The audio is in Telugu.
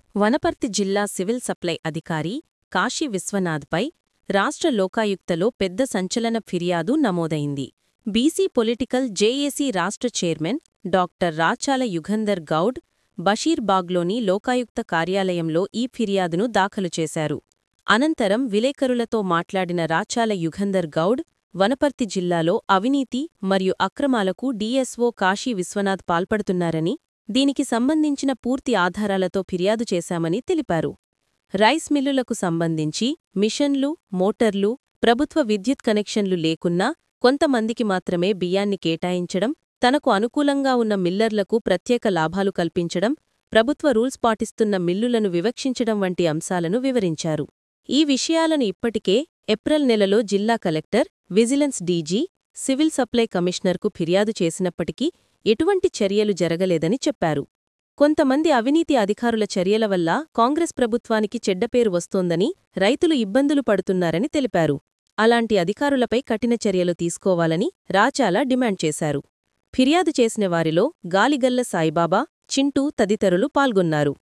వనపర్తి జిల్లా సివిల్ సప్లై అధికారి కాశీ విశ్వనాథ్పై రాష్ట్ర లోకాయుక్తలో పెద్ద సంచలన ఫిర్యాదు నమోదైంది బీసీ పొలిటికల్ జేఏసీ రాష్ట్ర చైర్మన్ డాక్టర్ రాచాల యుగంధర్ గౌడ్ బషీర్బాగ్లోని లోకాయుక్త కార్యాలయంలో ఈ ఫిర్యాదును దాఖలు చేశారు అనంతరం విలేకరులతో మాట్లాడిన రాచాల యుగంధర్ గౌడ్ వనపర్తి జిల్లాలో అవినీతి మరియు అక్రమాలకు డీఎస్ఓ కాశీ విశ్వనాథ్ పాల్పడుతున్నారని దీనికి సంబంధించిన పూర్తి ఆధారాలతో ఫిర్యాదు చేశామని తెలిపారు రైస్ మిల్లులకు సంబంధించి మిషన్లు మోటర్లు ప్రభుత్వ విద్యుత్ కనెక్షన్లు లేకున్నా కొంతమందికి మాత్రమే బియ్యాన్ని కేటాయించడం తనకు అనుకూలంగా ఉన్న మిల్లర్లకు ప్రత్యేక లాభాలు కల్పించడం ప్రభుత్వ రూల్స్ పాటిస్తున్న మిల్లులను వివక్షించడం వంటి అంశాలను వివరించారు ఈ విషయాలను ఇప్పటికే ఏప్రిల్ నెలలో జిల్లా collector vigilance DG civil supply కమిషనర్కు ఫిర్యాదు చేసినప్పటికీ ఎటువంటి చర్యలు జరగలేదని చెప్పారు కొంతమంది అవినీతి అధికారుల చర్యల వల్ల కాంగ్రెస్ ప్రభుత్వానికి చెడ్డపేరు వస్తోందని రైతులు ఇబ్బందులు పడుతున్నారని తెలిపారు అలాంటి అధికారులపై కఠిన చర్యలు తీసుకోవాలని రాచాల డిమాండ్ చేశారు ఫిర్యాదు చేసిన వారిలో గాలిగల్ల సాయిబాబా చింటూ తదితరులు పాల్గొన్నారు